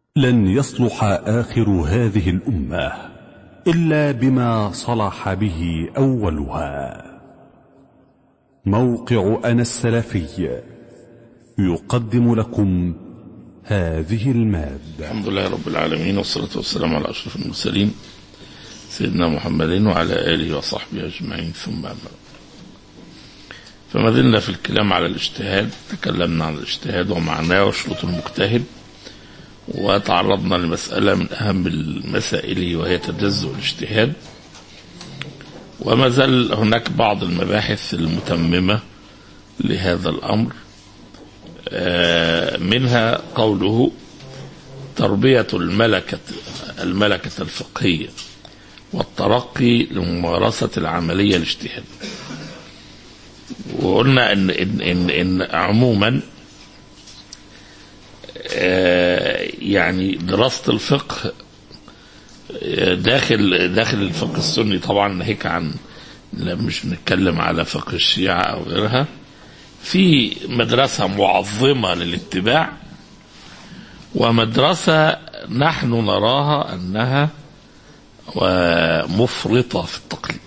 لن يصلح آخر هذه الأمة إلا بما صلح به أولها موقع أنا السلفي يقدم لكم هذه المادة الحمد لله رب العالمين والصلاة والسلام على أشرف المرسلين سيدنا محمد وعلى آله وصحبه أجمعين ثم أما بعد. فما زلنا في الكلام على الاجتهاد تكلمنا عن الاجتهاد ومعناه وشروط المجتهد وتعرضنا لمسألة من أهم المسائل وهي تجزؤ الاجتهاد وما زال هناك بعض المباحث المتممة لهذا الأمر منها قوله تربية الملكة الملكة الفقهية والترقي لممارسة العملية الاجتهادية وقلنا إن, إن, إن, إن عموما يعني دراسة الفقه داخل داخل الفقه السني طبعا ناهيك عن مش بنتكلم على فقه الشيعة أو غيرها في مدرسة معظمة للاتباع ومدرسة نحن نراها أنها مفرطة في التقليد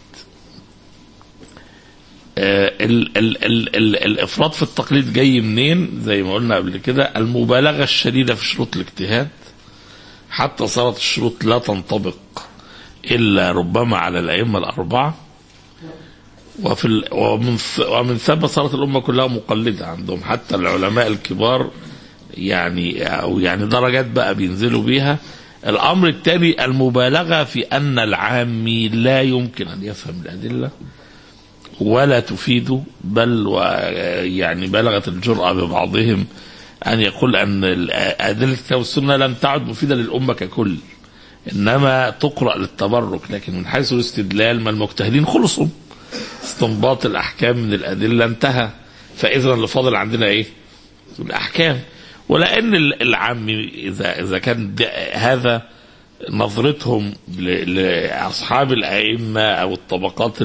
ال ال ال ال الافراط في التقليد جاي منين زي ما قلنا قبل كده المبالغه الشديده في شروط الاجتهاد حتى صارت الشروط لا تنطبق الا ربما على الائمه الاربعه وفي ال ومن ومن ثم صارت الامه كلها مقلده عندهم حتى العلماء الكبار يعني او يعني درجات بقى بينزلوا بيها الامر الثاني المبالغه في ان العامي لا يمكن ان يفهم الادله ولا تفيده بل يعني بلغت الجرأة ببعضهم أن يقول أن أدلة الكتاب والسنة لم تعد مفيدة للأمة ككل إنما تقرأ للتبرك لكن من حيث الاستدلال ما المجتهدين خلصوا استنباط الأحكام من الأدلة انتهى فإذا اللي فاضل عندنا إيه؟ الأحكام ولأن العامي إذا إذا كان هذا نظرتهم لأصحاب الأئمة أو الطبقات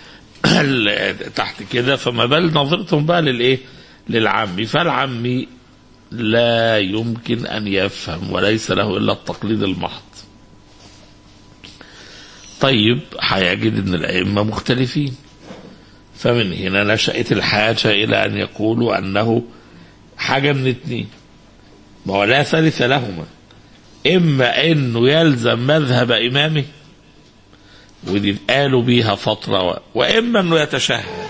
تحت كده فما بال نظرتهم بقى للايه للعامي فالعامي لا يمكن ان يفهم وليس له الا التقليد المحض طيب هيجد ان الائمه مختلفين فمن هنا نشأت الحاجة إلى أن يقولوا أنه حاجة من اتنين ما هو لا ثالث لهما إما أنه يلزم مذهب إمامه ودي قالوا بيها فترة وإما أنه يتشهى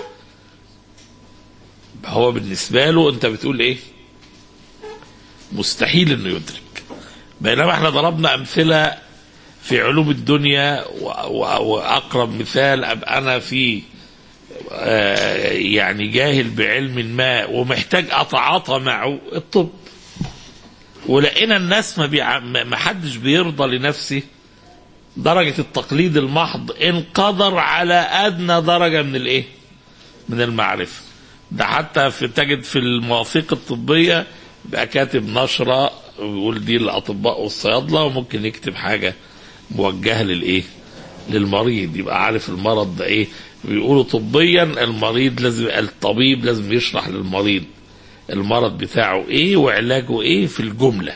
هو بالنسبة له أنت بتقول إيه مستحيل أنه يدرك بينما احنا ضربنا أمثلة في علوم الدنيا وأقرب مثال أبقى أنا في يعني جاهل بعلم ما ومحتاج أتعاطى معه الطب ولقينا الناس ما, بيع... ما حدش بيرضى لنفسه درجة التقليد المحض إن قدر على أدنى درجة من الإيه؟ من المعرفة. ده حتى في تجد في المواثيق الطبية بقى كاتب نشرة ويقول دي للأطباء والصيادلة وممكن يكتب حاجة موجهة للإيه؟ للمريض يبقى عارف المرض ده إيه؟ بيقولوا طبيا المريض لازم الطبيب لازم يشرح للمريض المرض بتاعه إيه وعلاجه إيه في الجملة.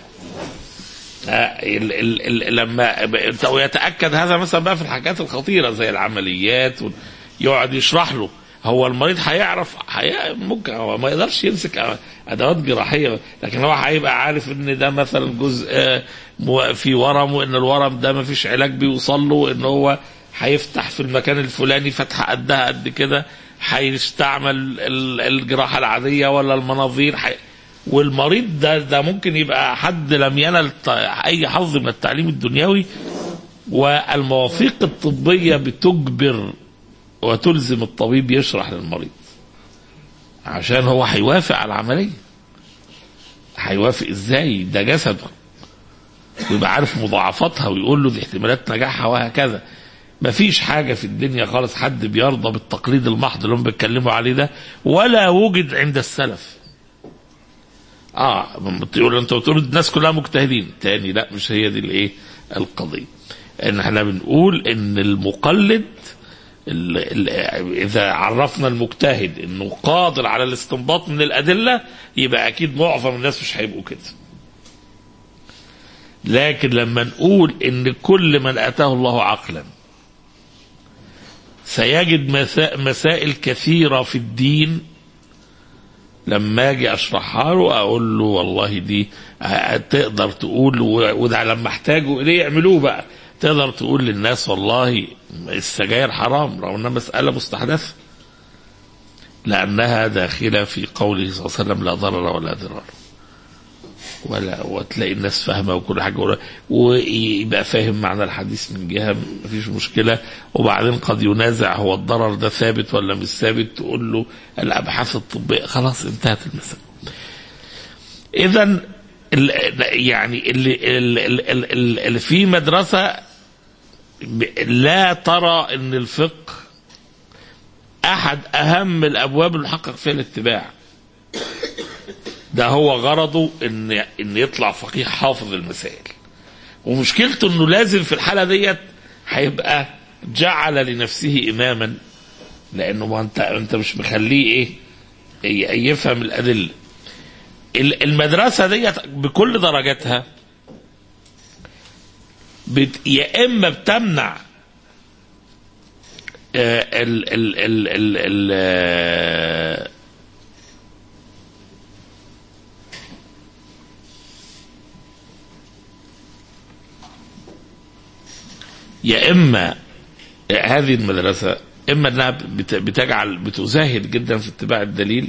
ال ال ال لما ويتاكد هذا مثلا بقى في الحاجات الخطيره زي العمليات يقعد يشرح له هو المريض هيعرف حي... ممكن هو ما يقدرش يمسك ادوات جراحيه لكن هو هيبقى عارف ان ده مثلا جزء في ورم وان الورم ده ما فيش علاج بيوصل له ان هو هيفتح في المكان الفلاني فتحه قدها قد كده هيستعمل الجراحه العاديه ولا المناظير حي... والمريض ده ده ممكن يبقى حد لم ينل اي حظ من التعليم الدنيوي والمواثيق الطبيه بتجبر وتلزم الطبيب يشرح للمريض عشان هو هيوافق على العمليه هيوافق ازاي ده جسده ويبقى عارف مضاعفاتها ويقول له دي احتمالات نجاحها وهكذا مفيش حاجة في الدنيا خالص حد بيرضى بالتقليد المحض اللي هم بيتكلموا عليه ده ولا وجد عند السلف اه تقول انت بتقول الناس كلها مجتهدين تاني لا مش هي دي الايه القضيه ان احنا بنقول ان المقلد ال ال اذا عرفنا المجتهد انه قادر على الاستنباط من الادله يبقى اكيد معظم الناس مش هيبقوا كده لكن لما نقول ان كل من اتاه الله عقلا سيجد مسا- مسائل كثيره في الدين لما اجي اشرحها له اقول له والله دي ه- تقدر تقول و- وده لما احتاجوا اليه يعملوه بقى تقدر تقول للناس والله السجاير حرام رغم انها مساله مستحدثه لانها داخله في قوله صلى الله عليه وسلم لا ضرر ولا ضرار ولا وتلاقي الناس فاهمه وكل حاجه ولا- ويبقى فاهم معنى الحديث من جهه مفيش مشكله وبعدين قد ينازع هو الضرر ده ثابت ولا مش ثابت تقول له الابحاث الطبيه خلاص انتهت المساله. اذا ال- يعني اللي, اللي, اللي, اللي في مدرسه ب- لا ترى ان الفقه احد اهم الابواب اللي يحقق فيها الاتباع ده هو غرضه ان ان يطلع فقيه حافظ المسائل ومشكلته انه لازم في الحاله ديت هيبقى جعل لنفسه اماما لانه ما انت انت مش مخليه ايه ي- يفهم الادله ال- المدرسه ديت بكل درجاتها بت يا اما بتمنع آه، ال ال ال ال ال آه، يا اما هذه المدرسه اما انها بت- بتجعل بتزاهد جدا في اتباع الدليل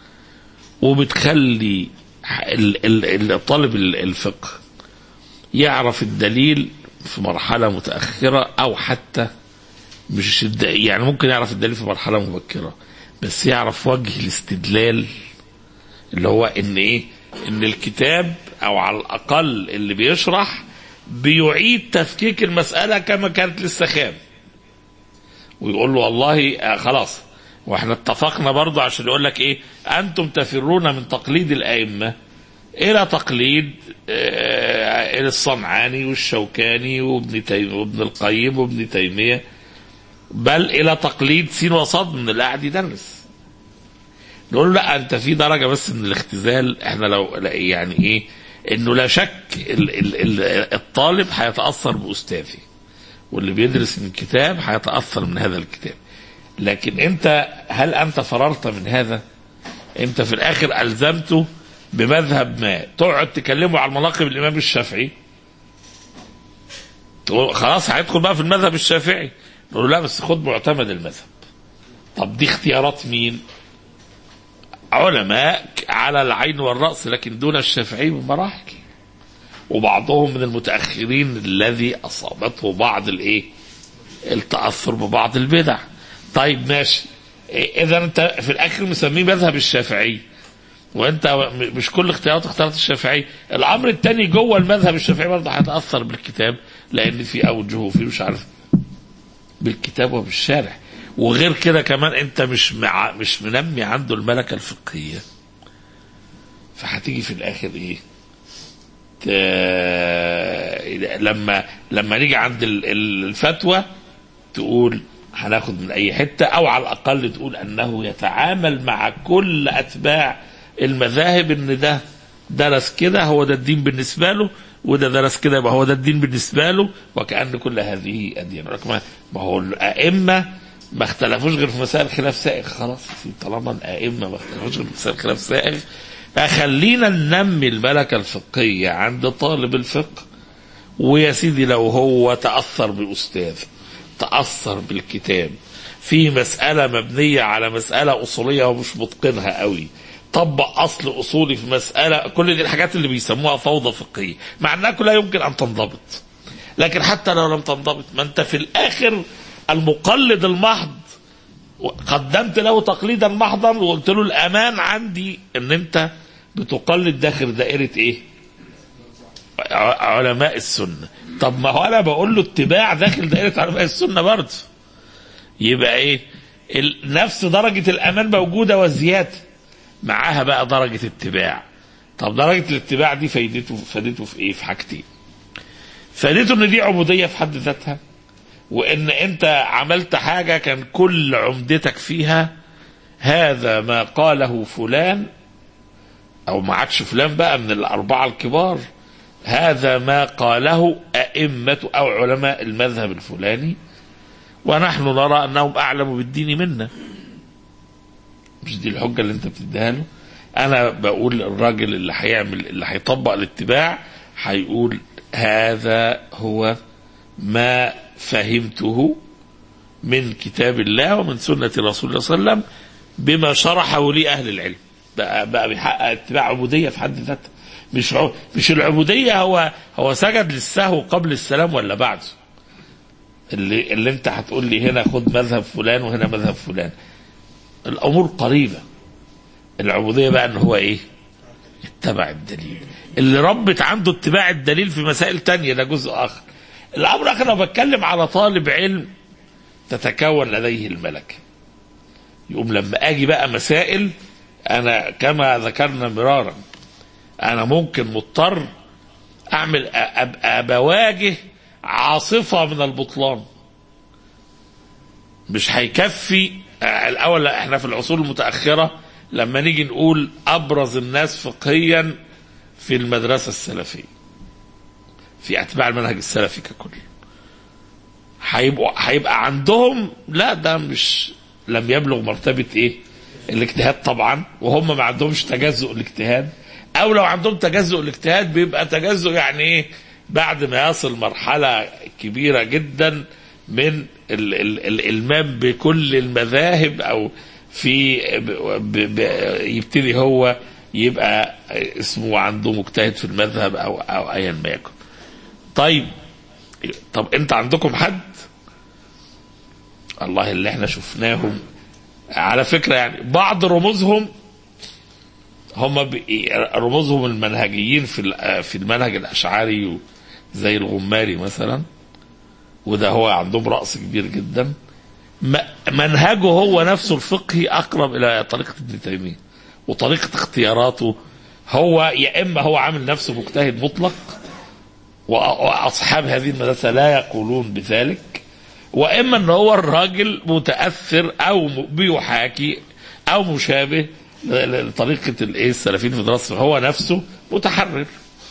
وبتخلي ال- ال- ال- طالب ال- الفقه يعرف الدليل في مرحله متاخره او حتى مش الد- يعني ممكن يعرف الدليل في مرحله مبكره بس يعرف وجه الاستدلال اللي هو ان ايه ان الكتاب او على الاقل اللي بيشرح بيعيد تفكيك المساله كما كانت لسه خام ويقول له والله آه خلاص واحنا اتفقنا برضه عشان يقول لك ايه انتم تفرون من تقليد الائمه الى تقليد آه الصنعاني والشوكاني وابن تيميه وابن القيم وابن تيميه بل الى تقليد سين وصاد من اللي قاعد يدرس نقول له لا انت في درجه بس من الاختزال احنا لو لا يعني ايه انه لا شك ال ال ال الطالب هيتاثر باستاذه واللي بيدرس من كتاب هيتاثر من هذا الكتاب لكن انت هل انت فررت من هذا انت في الاخر الزمته بمذهب ما تقعد تكلمه على مناقب الامام الشافعي تقول خلاص هيدخل بقى في المذهب الشافعي نقول له لا بس خد معتمد المذهب طب دي اختيارات مين علماء على العين والرأس لكن دون الشافعي بمراحل وبعضهم من المتأخرين الذي أصابته بعض الإيه التأثر ببعض البدع طيب ماشي إذا أنت في الآخر مسميه مذهب الشافعي وانت م- مش كل اختيارات اختيارات الشافعي الامر الثاني جوه المذهب الشافعي برضه هيتاثر بالكتاب لان في اوجه وفي مش عارف بالكتاب وبالشارع وغير كده كمان انت مش مع مش منمي عنده الملكه الفقهيه فهتيجي في الاخر ايه ت- لما لما نيجي عند ال- ال- الفتوى تقول هناخد من اي حته او على الاقل تقول انه يتعامل مع كل اتباع المذاهب ان ده درس كده هو ده الدين بالنسبه له وده درس كده يبقى هو ده الدين بالنسبه له وكأن كل هذه أديان لك ما ما هو الأئمة ما اختلفوش غير في مسائل خلاف سائغ خلاص طالما الأئمة ما اختلفوش غير في مسائل خلاف سائغ فخلينا ننمي الملكة الفقهية عند طالب الفقه ويا سيدي لو هو تأثر بأستاذ تأثر بالكتاب في مسألة مبنية على مسألة أصولية ومش متقنها قوي طبق أصل أصولي في مسألة كل دي الحاجات اللي بيسموها فوضى فقهية مع أنها كلها يمكن أن تنضبط لكن حتى لو لم تنضبط ما أنت في الآخر المقلد المحض قدمت له تقليدا محضا وقلت له الأمان عندي أن أنت بتقلد داخل دائرة إيه علماء السنة طب ما هو أنا بقول له اتباع داخل دائرة علماء السنة برضه يبقى إيه نفس درجة الأمان موجودة وزيادة معاها بقى درجة اتباع طب درجة الاتباع دي فايدته فادته في ايه في حاجتين فادته ان دي عبودية في حد ذاتها وان انت عملت حاجة كان كل عمدتك فيها هذا ما قاله فلان او ما عادش فلان بقى من الاربعة الكبار هذا ما قاله أئمة أو علماء المذهب الفلاني ونحن نرى أنهم أعلم بالدين منا مش دي الحجة اللي أنت بتديها له أنا بقول الراجل اللي هيعمل اللي هيطبق الاتباع هيقول هذا هو ما فهمته من كتاب الله ومن سنة رسول الله صلى الله عليه وسلم بما شرحه لي أهل العلم بقى, بقى بيحقق اتباع عبودية في حد ذاتها مش عو... مش العبودية هو هو سجد للسهو قبل السلام ولا بعده اللي اللي انت هتقول لي هنا خد مذهب فلان وهنا مذهب فلان الامور قريبه العبوديه بقى ان هو ايه اتبع الدليل اللي ربت عنده اتباع الدليل في مسائل تانية ده جزء اخر الامر اخر انا بتكلم على طالب علم تتكون لديه الملكه يقوم لما اجي بقى مسائل انا كما ذكرنا مرارا انا ممكن مضطر اعمل ابقى بواجه عاصفه من البطلان مش هيكفي الاول احنا في العصور المتاخره لما نيجي نقول ابرز الناس فقهيا في المدرسه السلفيه في اتباع المنهج السلفي ككل هيبقوا هيبقى عندهم لا ده مش لم يبلغ مرتبه ايه الاجتهاد طبعا وهم ما عندهمش تجزؤ الاجتهاد او لو عندهم تجزؤ الاجتهاد بيبقى تجزؤ يعني ايه بعد ما يصل مرحله كبيره جدا من ال ال الالمام بكل المذاهب او في ب ب يبتدي هو يبقى اسمه عنده مجتهد في المذهب او او ايا ما يكن. طيب طب انت عندكم حد؟ الله اللي احنا شفناهم على فكره يعني بعض رموزهم هم رموزهم المنهجيين في في المنهج الاشعري زي الغماري مثلا وده هو عندهم رأس كبير جدا منهجه هو نفسه الفقهي أقرب إلى طريقة ابن تيمية وطريقة اختياراته هو يا إما هو عامل نفسه مجتهد مطلق وأصحاب هذه المدرسة لا يقولون بذلك وإما أن هو الراجل متأثر أو بيحاكي أو مشابه لطريقة الإيه السلفيين في دراسته هو نفسه متحرر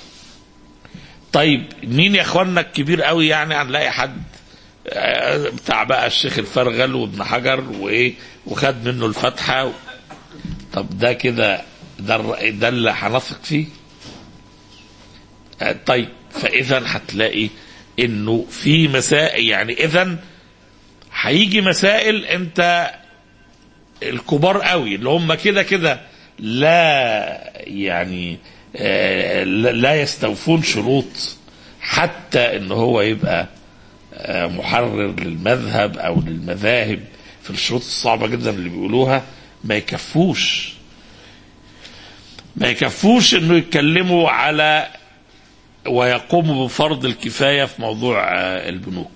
طيب مين يا اخوانا الكبير قوي يعني هنلاقي حد بتاع بقى الشيخ الفرغل وابن حجر وايه وخد منه الفتحه طب ده كده ده ده اللي هنثق فيه طيب فاذا هتلاقي انه في مسائل يعني اذا هيجي مسائل انت الكبار قوي اللي هم كده كده لا يعني لا يستوفون شروط حتى ان هو يبقى محرر للمذهب او للمذاهب في الشروط الصعبه جدا اللي بيقولوها ما يكفوش ما يكفوش انه يتكلموا على ويقوموا بفرض الكفايه في موضوع البنوك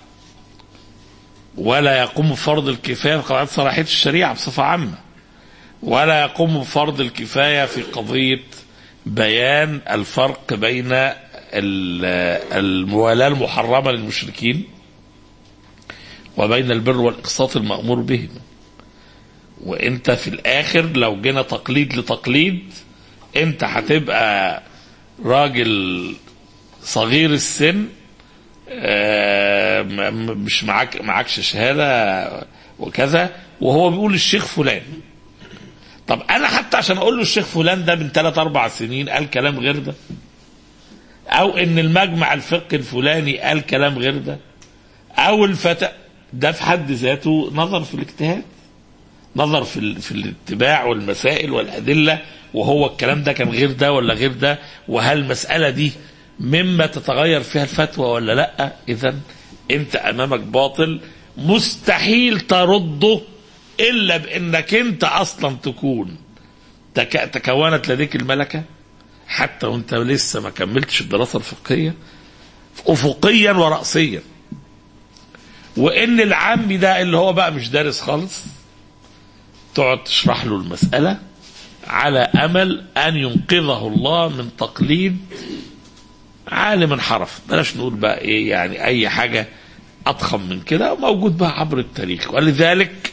ولا يقوم بفرض الكفايه في قواعد صلاحيه الشريعه بصفه عامه ولا يقوم بفرض الكفايه في قضيه بيان الفرق بين الموالاة المحرمة للمشركين وبين البر والإقساط المأمور به وانت في الآخر لو جينا تقليد لتقليد انت هتبقى راجل صغير السن مش معاك معكش شهادة وكذا وهو بيقول الشيخ فلان طب انا حتى عشان اقول له الشيخ فلان ده من ثلاث اربع سنين قال كلام غير ده او ان المجمع الفقهي الفلاني قال كلام غير ده او الفتى ده في حد ذاته نظر في الاجتهاد نظر في ال... في الاتباع والمسائل والادله وهو الكلام ده كان غير ده ولا غير ده وهل المساله دي مما تتغير فيها الفتوى ولا لا اذا انت امامك باطل مستحيل ترده الا بانك انت اصلا تكون تك... تكونت لديك الملكه حتى وانت لسه ما كملتش الدراسه الفقهيه افقيا وراسيا وان العام ده اللي هو بقى مش دارس خالص تقعد تشرح له المساله على امل ان ينقذه الله من تقليد عالم انحرف بلاش نقول بقى ايه يعني اي حاجه اضخم من كده موجود بقى عبر التاريخ ولذلك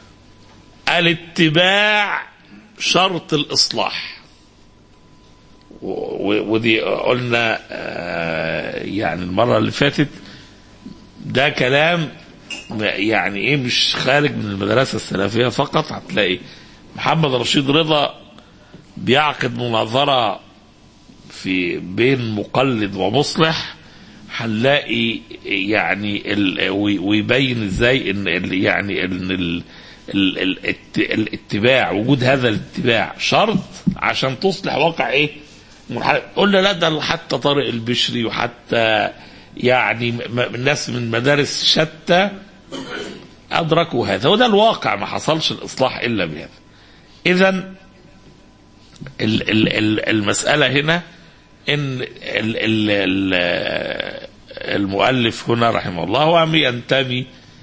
الاتباع شرط الاصلاح و- ودي قلنا آه، يعني المرة اللي فاتت ده كلام يعني ايه مش خارج من المدرسة السلفية فقط هتلاقي محمد رشيد رضا بيعقد مناظرة في بين مقلد ومصلح هنلاقي يعني ال وي- ويبين ازاي ان ال يعني ان ال ال ال الاتباع وجود هذا الاتباع شرط عشان تصلح واقع ايه؟ منحرف. قلنا لا ده حتى طارق البشري وحتى يعني م- م- الناس من مدارس شتى ادركوا هذا وده الواقع ما حصلش الاصلاح الا بهذا. اذا ال- ال- ال- المساله هنا ان ال ال ال المؤلف هنا رحمه الله هو ينتمي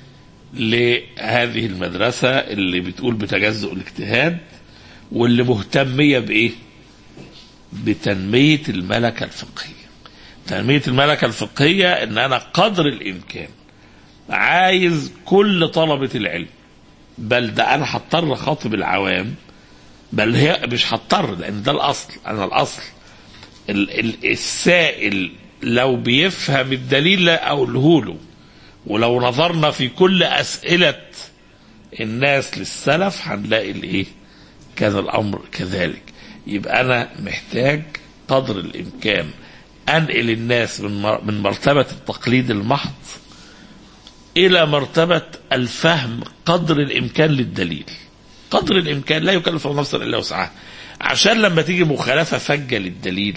لهذه المدرسة اللي بتقول بتجزؤ الاجتهاد واللي مهتمية بإيه؟ بتنمية الملكة الفقهية. تنمية الملكة الفقهية إن أنا قدر الإمكان عايز كل طلبة العلم بل ده أنا هضطر أخاطب العوام بل هي مش هضطر لأن ده الأصل أنا الأصل ال- ال- السائل لو بيفهم الدليل لا أقوله له ولو نظرنا في كل أسئلة الناس للسلف هنلاقي الإيه كان الأمر كذلك يبقى أنا محتاج قدر الإمكان أنقل الناس من مر- من مرتبة التقليد المحض إلى مرتبة الفهم قدر الإمكان للدليل قدر الإمكان لا يكلف الله نفسا إلا وسعها عشان لما تيجي مخالفة فجة للدليل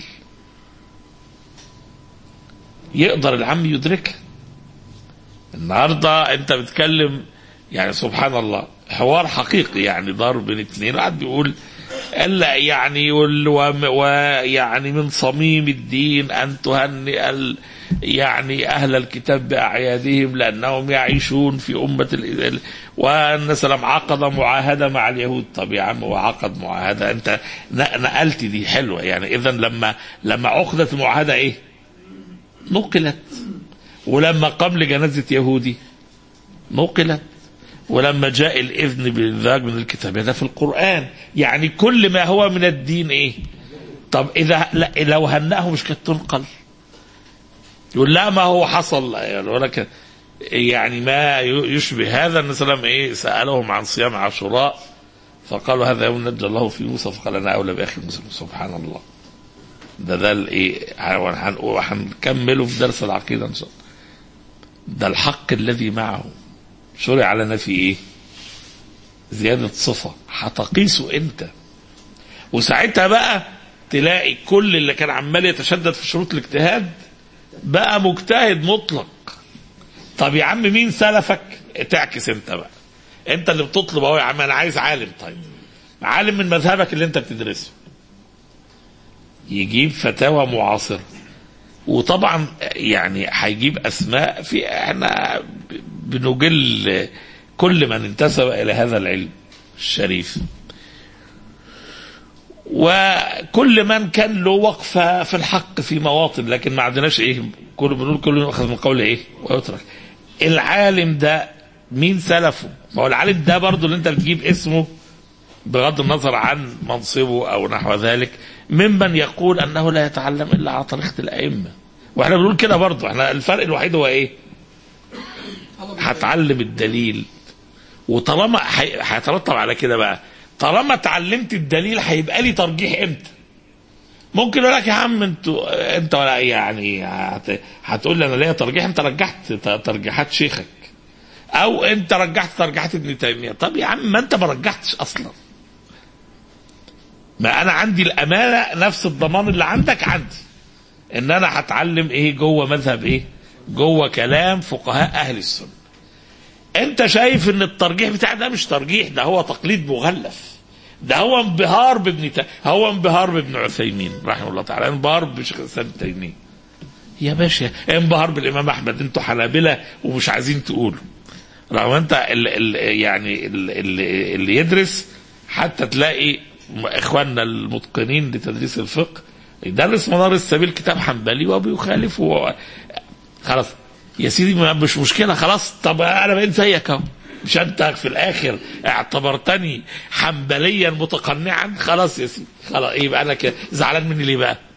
يقدر العم يدركها النهارده انت بتكلم يعني سبحان الله حوار حقيقي يعني ضرب بين اتنين واحد بيقول الا يعني وال- وم- ويعني من صميم الدين ان تهنئ ال- يعني اهل الكتاب باعيادهم لانهم يعيشون في امه ال- ال- وان سلام عقد معاهده مع اليهود طب يا عم وعقد معاهده انت ن- نقلت دي حلوه يعني اذا لما لما عقدت المعاهده ايه؟ نقلت ولما قام لجنازة يهودي نقلت ولما جاء الإذن بالإنذار من الكتاب هذا في القرآن يعني كل ما هو من الدين إيه طب إذا لا لو هنأه مش كانت تنقل يقول لا ما هو حصل يقول لك يعني ما يشبه هذا النبي صلى الله عليه وسلم ايه سالهم عن صيام عاشوراء فقالوا هذا يوم نجى الله في موسى فقال انا اولى باخي مسلم سبحان الله ده ده الايه وهن- وهنكمله في درس العقيده ان شاء الله ده الحق الذي معه شرع لنا في ايه زيادة صفة هتقيسه انت وساعتها بقى تلاقي كل اللي كان عمال يتشدد في شروط الاجتهاد بقى مجتهد مطلق طب يا عم مين سلفك تعكس انت بقى انت اللي بتطلب اهو يا عم انا عايز عالم طيب عالم من مذهبك اللي انت بتدرسه يجيب فتاوى معاصره وطبعا يعني هيجيب اسماء في احنا بنجل كل من انتسب الى هذا العلم الشريف وكل من كان له وقفه في الحق في مواطن لكن ما عندناش ايه كل بنقول كل يؤخذ من قول ايه ويترك العالم ده مين سلفه ما هو العالم ده برضه اللي انت بتجيب اسمه بغض النظر عن منصبه او نحو ذلك ممن يقول انه لا يتعلم الا على طريقه الائمه واحنا بنقول كده برضه احنا الفرق الوحيد هو ايه؟ هتعلم الدليل وطالما هي- هيترتب على كده بقى طالما اتعلمت الدليل هيبقى لي ترجيح امتى؟ ممكن يقول لك يا عم انتوا انت ولا يعني هت- هتقول لي انا ليا ترجيح انت رجحت ت- ترجيحات شيخك او انت رجحت ترجيحات ابن تيميه طب يا عم ما انت ما رجحتش اصلا ما انا عندي الامانه نفس الضمان اللي عندك عندي ان انا هتعلم ايه جوه مذهب ايه جوه كلام فقهاء اهل السنه انت شايف ان الترجيح بتاعي ده مش ترجيح ده هو تقليد مغلف ده هو انبهار بابن تا... هو انبهار بابن عثيمين رحمه الله تعالى انبهار بشيخ الاسلام ابن تيميه يا باشا انبهار بالامام احمد انتوا حنابله ومش عايزين تقولوا رغم انت ال ال يعني ال ال اللي يدرس حتى تلاقي اخواننا المتقنين لتدريس الفقه يدرس منار السبيل كتاب حنبلي وبيخالف و... خلاص يا سيدي ما- مش مشكله خلاص طب انا بقيت زيك اهو مش انت في الاخر اعتبرتني حنبليا متقنعا خلاص يا سيدي خلاص يبقى انا كده زعلان مني ليه بقى؟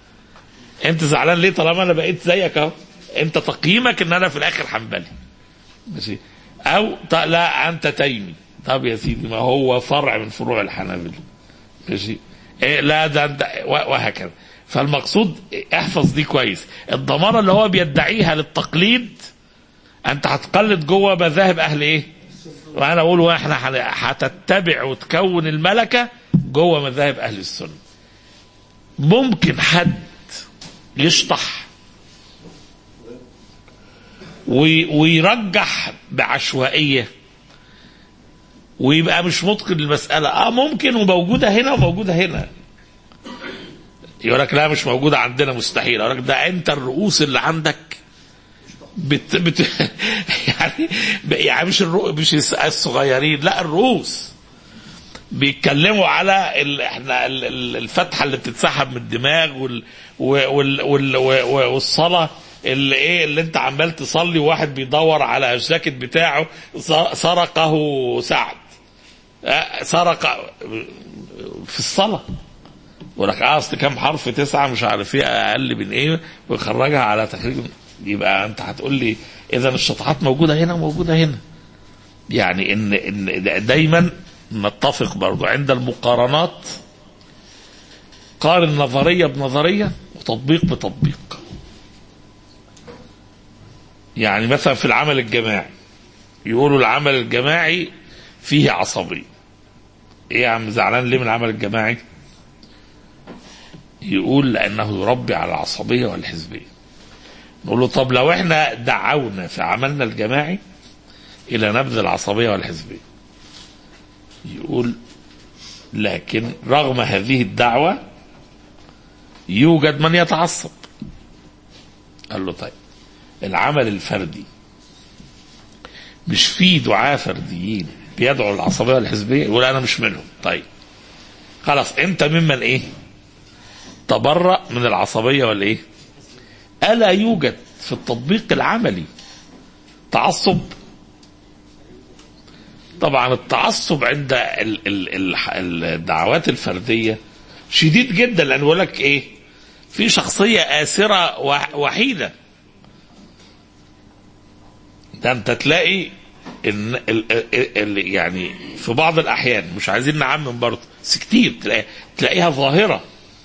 انت زعلان ليه طالما انا بقيت زيك اهو انت تقييمك ان انا في الاخر حنبلي ماشي او ط- لا انت تيمي طب يا سيدي ما هو فرع من فروع الحنابلة ماشي إيه لا ده انت و- وهكذا فالمقصود احفظ دي كويس الضمانه اللي هو بيدعيها للتقليد انت هتقلد جوه مذاهب اهل ايه وانا اقول واحنا هن- هتتبع وتكون الملكه جوه مذاهب اهل السنه ممكن حد يشطح وي- ويرجح بعشوائيه ويبقى مش متقن المساله اه ممكن وموجوده هنا وموجوده هنا يقول لك لا مش موجوده عندنا مستحيل اقول لك ده انت الرؤوس اللي عندك بت بت يعني يعني مش الرؤ مش الصغيرين لا الرؤوس بيتكلموا على ال... احنا ال- ال- الفتحه اللي بتتسحب من الدماغ وال... وال... وال... وال... والصلاه اللي ايه اللي انت عمال تصلي وواحد بيدور على الجاكيت بتاعه س- سرقه سعد آه، سرق في الصلاه يقول لك اه اصل كام حرف تسعه مش عارف ايه اقل من ايه ويخرجها على تخريج يبقى انت هتقول لي اذا الشطحات موجوده هنا وموجوده هنا يعني ان ان دايما نتفق برضو عند المقارنات قارن نظريه بنظريه وتطبيق بتطبيق يعني مثلا في العمل الجماعي يقولوا العمل الجماعي فيه عصبيه ايه يا عم زعلان ليه من العمل الجماعي يقول لانه يربي على العصبيه والحزبيه نقول له طب لو احنا دعونا في عملنا الجماعي الى نبذ العصبيه والحزبيه يقول لكن رغم هذه الدعوه يوجد من يتعصب قال له طيب العمل الفردي مش فيه دعاة فرديين بيدعوا العصبيه والحزبيه يقول انا مش منهم طيب خلاص انت ممن ايه تبرأ من العصبيه والايه ألا يوجد في التطبيق العملي تعصب طبعا التعصب عند ال- ال- ال- الدعوات الفردية شديد جدا لأن يقول لك إيه في شخصية آسرة وح- وحيدة ده أنت تلاقي إن ال ال ال يعني في بعض الأحيان مش عايزين نعمم برضه بس كتير تلاقي تلاقيها ظاهرة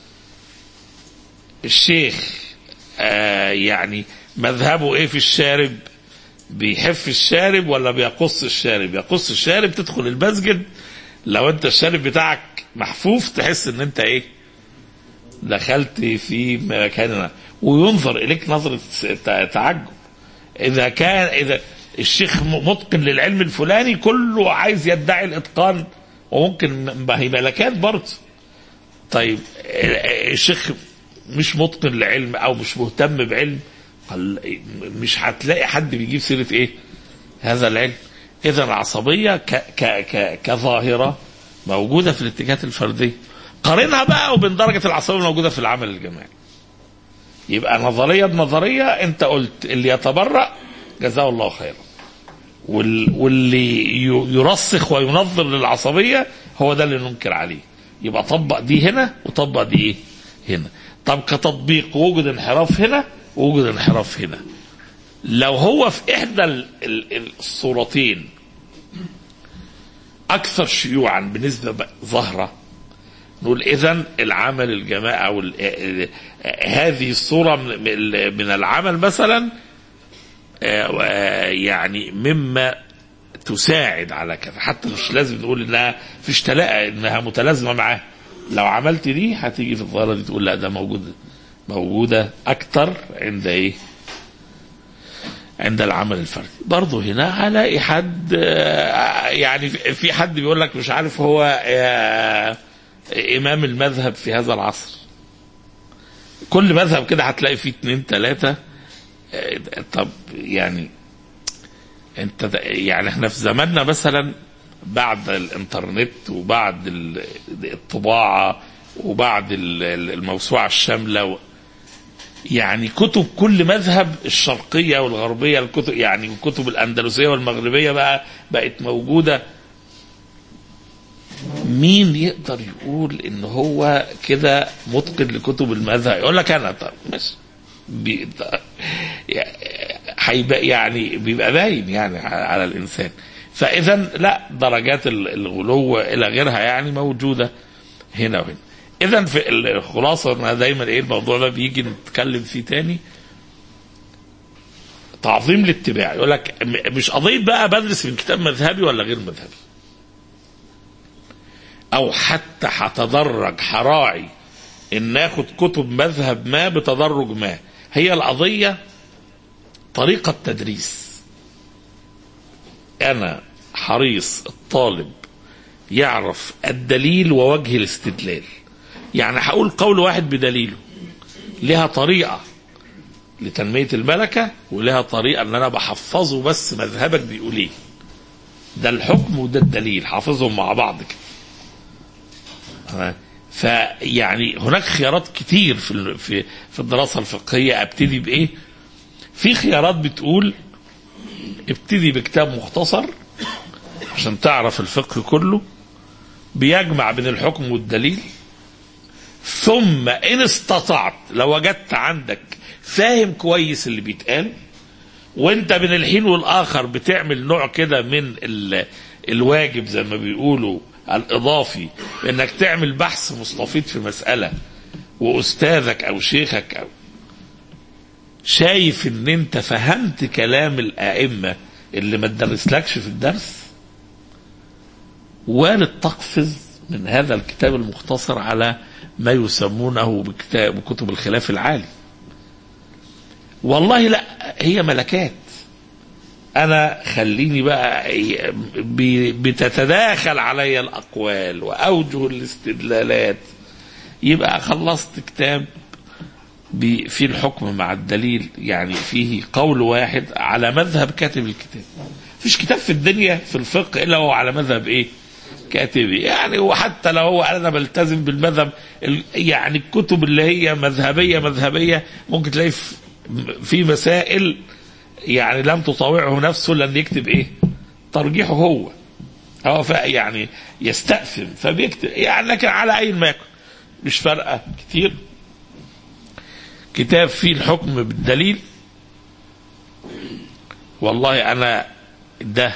الشيخ آه يعني مذهبه ايه في الشارب بيحف الشارب ولا بيقص الشارب يقص الشارب تدخل المسجد لو انت الشارب بتاعك محفوف تحس ان انت ايه دخلت في مكان وينظر اليك نظرة ت- تعجب اذا كان اذا الشيخ م- متقن للعلم الفلاني كله عايز يدعي الاتقان وممكن ما هي ملكات برضه طيب ال- الشيخ مش متقن لعلم او مش مهتم بعلم قال مش هتلاقي حد بيجيب سيره ايه هذا العلم اذا العصبيه ك ك ك كظاهره موجوده في الاتجاهات الفرديه قارنها بقى وبين درجه العصبيه الموجوده في العمل الجماعي يبقى نظريه بنظريه انت قلت اللي يتبرأ جزاه الله خيرا وال- واللي ي- يرسخ وينظر للعصبيه هو ده اللي ننكر عليه يبقى طبق دي هنا وطبق دي ايه هنا طب كتطبيق وجد انحراف هنا ووجد انحراف هنا لو هو في احدى ال- ال- الصورتين اكثر شيوعا بنسبه ب- ظاهره نقول اذا العمل الجماعي او ال- ال- هذه الصوره من من العمل مثلا آه، آه، يعني مما تساعد على كذا حتى مش لازم نقول انها فيش تلاقى انها متلازمه معاه لو عملت دي هتيجي في الظاهره دي تقول لا ده موجود موجوده اكتر عند ايه عند العمل الفردي برضه هنا هلاقي حد آه، يعني في- في حد بيقول لك مش عارف هو آه، امام المذهب في هذا العصر كل مذهب كده هتلاقي فيه اتنين تلاتة آه، طب يعني انت د- يعني احنا في زماننا مثلا بعد الانترنت وبعد ال- الطباعة وبعد ال- ال- الموسوعة الشاملة و يعني كتب كل مذهب الشرقية والغربية الكتب يعني الكتب الأندلسية والمغربية بقى بقت موجودة مين يقدر يقول ان هو كده متقن لكتب المذهب يقول لك انا طب ماشي بي- هيبقى يعني بيبقى باين يعني على الانسان فاذا لا درجات ال- الغلو الى غيرها يعني موجوده هنا وهنا اذا في الخلاصه انا دايما ايه الموضوع ده بيجي نتكلم فيه تاني تعظيم الاتباع يقول لك م- مش قضيه بقى بدرس من كتاب مذهبي ولا غير مذهبي او حتى هتدرج هراعي ان ناخد كتب مذهب ما بتدرج ما هي القضيه طريقه تدريس انا حريص الطالب يعرف الدليل ووجه الاستدلال يعني هقول قول واحد بدليله لها طريقه لتنميه الملكه ولها طريقه ان انا بحفظه بس مذهبك بيقول ايه ده الحكم وده الدليل حافظهم مع بعض كده فيعني هناك خيارات كتير في ال- في في الدراسه الفقهيه ابتدي بايه؟ في خيارات بتقول ابتدي بكتاب مختصر عشان تعرف الفقه كله بيجمع بين الحكم والدليل ثم ان استطعت لو وجدت عندك فاهم كويس اللي بيتقال وانت من الحين والاخر بتعمل نوع كده من ال- الواجب زي ما بيقولوا الاضافي انك تعمل بحث مستفيض في مساله واستاذك او شيخك او شايف ان انت فهمت كلام الائمه اللي ما تدرسلكش في الدرس وارد تقفز من هذا الكتاب المختصر على ما يسمونه بكتاب بكتب الخلاف العالي والله لا هي ملكات انا خليني بقى بي- بتتداخل علي الاقوال واوجه الاستدلالات يبقى خلصت كتاب بي- في الحكم مع الدليل يعني فيه قول واحد على مذهب كاتب الكتاب مفيش كتاب في الدنيا في الفقه الا هو على مذهب ايه كاتبي يعني وحتى لو هو انا بلتزم بالمذهب ال- يعني الكتب اللي هي مذهبيه مذهبيه ممكن تلاقي في- في مسائل يعني لم تطاوعه نفسه لان يكتب ايه ترجيحه هو هو ف- يعني يستأثم فبيكتب يعني لكن على اي ما يكن مش فارقه كتير كتاب فيه الحكم بالدليل والله انا ده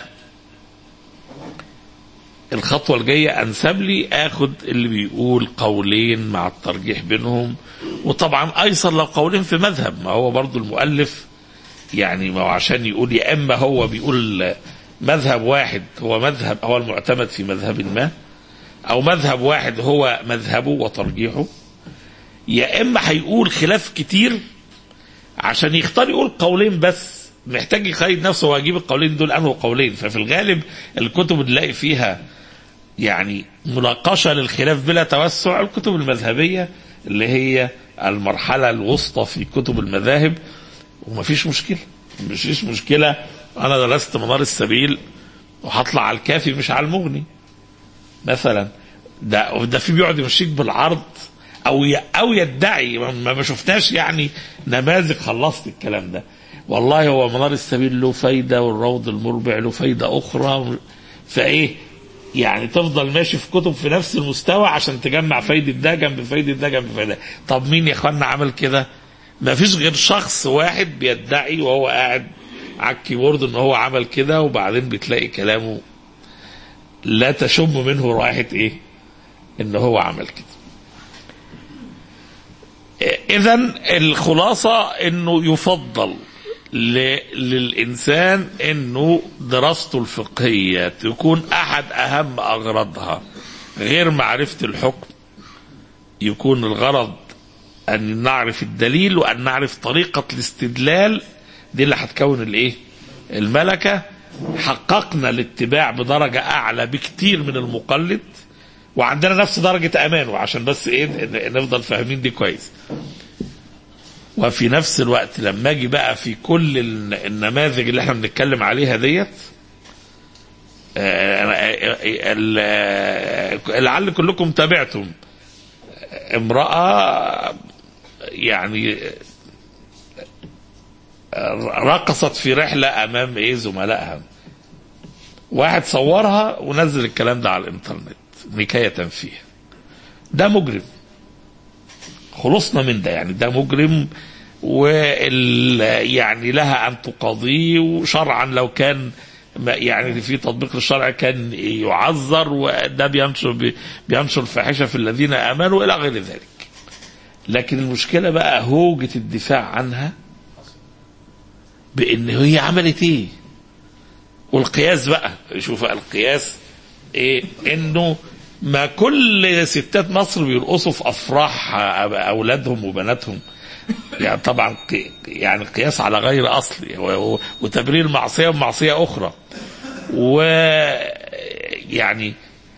الخطوة الجاية أنسب لي آخد اللي بيقول قولين مع الترجيح بينهم وطبعا أيسر لو قولين في مذهب ما هو برضو المؤلف يعني ما هو عشان يقول يا إما هو بيقول مذهب واحد هو مذهب هو المعتمد في مذهب ما أو مذهب واحد هو مذهبه وترجيحه يا إما هيقول خلاف كتير عشان يختار يقول قولين بس محتاج يقيد نفسه ويجيب القولين دول انه قولين ففي الغالب الكتب اللي نلاقي فيها يعني مناقشة للخلاف بلا توسع الكتب المذهبية اللي هي المرحلة الوسطى في كتب المذاهب ومفيش مشكلة مفيش مشكلة أنا درست منار السبيل وهطلع على الكافي مش على المغني مثلا ده ده في بيقعد يمشيك بالعرض او ي- او يدعي ما ما شفناش يعني نماذج خلصت الكلام ده والله هو منار السبيل له فايده والروض المربع له فايده اخرى فايه يعني تفضل ماشي في كتب في نفس المستوى عشان تجمع فايده ده جنب فايده ده جنب فايده ده. طب مين يا اخوانا عمل كده؟ ما فيش غير شخص واحد بيدعي وهو قاعد على الكيبورد ان هو عمل كده وبعدين بتلاقي كلامه لا تشم منه رائحه ايه؟ ان هو عمل كده. اذا الخلاصه انه يفضل ل- للانسان انه دراسته الفقهيه تكون احد اهم اغراضها غير معرفه الحكم يكون الغرض ان نعرف الدليل وان نعرف طريقه الاستدلال دي اللي هتكون الايه الملكه حققنا الاتباع بدرجه اعلى بكتير من المقلد وعندنا نفس درجه امانه عشان بس ايه ن- نفضل فاهمين دي كويس وفي نفس الوقت لما اجي بقى في كل الن- النماذج اللي احنا بنتكلم عليها ديت آه، ال- آه، لعل كلكم تابعتم امرأة يعني رقصت في رحلة أمام إيه زملائها واحد صورها ونزل الكلام ده على الإنترنت نكاية فيه ده مجرم خلصنا من ده يعني ده مجرم وال يعني لها ان تقاضيه وشرعا لو كان ما- يعني في تطبيق الشرع كان يعذر وده بينشر بينشر الفاحشه في الذين امنوا الى غير ذلك. لكن المشكله بقى هوجه الدفاع عنها بان هي عملت ايه؟ والقياس بقى شوف القياس ايه انه ما كل ستات مصر بيرقصوا في افراح اولادهم وبناتهم يعني طبعا ق- يعني القياس على غير اصلي و- و- وتبرير معصيه بمعصيه اخرى و يعني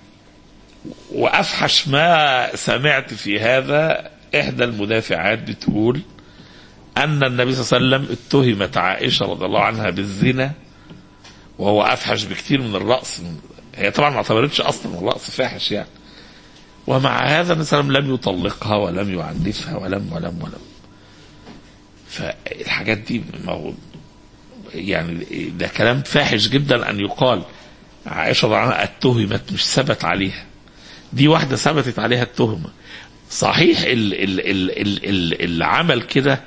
وافحش ما سمعت في هذا احدى المدافعات بتقول ان النبي صلى الله عليه وسلم اتهمت عائشه رضي الله عنها بالزنا وهو افحش بكثير من الرأس هي طبعا ما اعتبرتش اصلا الرأس فاحش يعني ومع هذا النبي صلى الله عليه وسلم لم يطلقها ولم يعنفها ولم ولم ولم فالحاجات دي ما هو يعني ده كلام فاحش جدا ان يقال عائشه رضي الله عنها اتهمت مش ثبت عليها دي واحده ثبتت عليها التهمه صحيح ال ال ال ال ال اللي عمل كده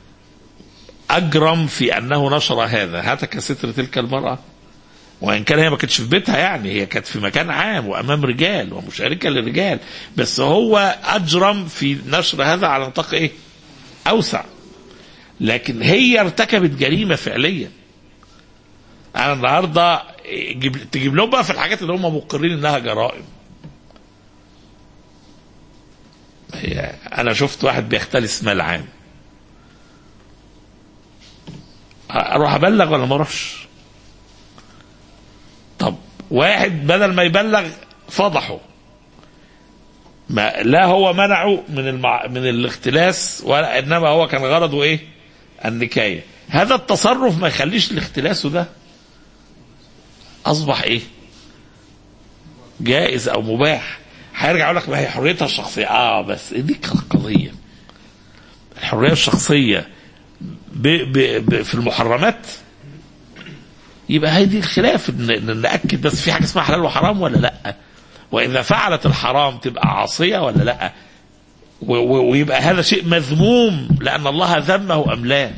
اجرم في انه نشر هذا هتك ستر تلك المراه وان كان هي ما كانتش في بيتها يعني هي كانت في مكان عام وامام رجال ومشاركه للرجال بس هو اجرم في نشر هذا على نطاق ايه؟ اوسع لكن هي ارتكبت جريمه فعليا انا النهارده جيب تجيب لهم بقى في الحاجات اللي هم مقرين انها جرائم هي انا شفت واحد بيختلس مال عام اروح ابلغ ولا ما اروحش طب واحد بدل ما يبلغ فضحه ما لا هو منعه من المع... من الاختلاس ولا انما هو كان غرضه ايه؟ النكايه. هذا التصرف ما يخليش الاختلاس ده اصبح ايه؟ جائز او مباح. هيرجع يقول لك ما هي حريتها الشخصيه، اه بس دي قضيه. الحريه الشخصيه ب... ب... ب... في المحرمات يبقى هذه الخلاف إن- إن ناكد بس في حاجه اسمها حلال وحرام ولا لا واذا فعلت الحرام تبقى عاصيه ولا لا و- و- ويبقى هذا شيء مذموم لان الله ذمه ام لا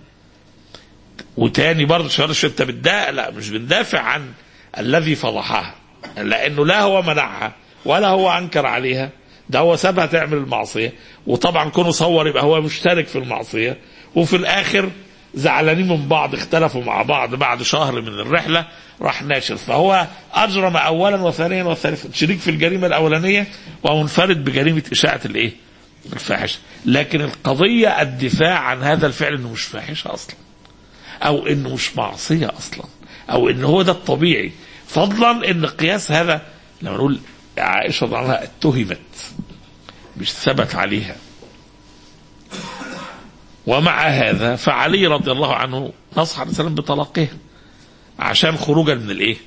وتاني برضه شهر انت بتدافع لا مش بندافع عن الذي فضحها لانه لا هو منعها ولا هو انكر عليها ده هو سابها تعمل المعصيه وطبعا كونه صور يبقى هو مشترك في المعصيه وفي الاخر زعلانين من بعض اختلفوا مع بعض بعد شهر من الرحله راح ناشر فهو اجرم اولا وثانيا وثالثا شريك في الجريمه الاولانيه ومنفرد بجريمه اشاعه الايه؟ الفاحشه لكن القضيه الدفاع عن هذا الفعل انه مش فاحشه اصلا او انه مش معصيه اصلا او ان هو ده الطبيعي فضلا ان قياس هذا لما نقول عائشه رضي الله عنها اتهمت مش ثبت عليها ومع هذا فعلي رضي الله عنه نصح عليه السلام بطلاقها عشان خروجا من الايه؟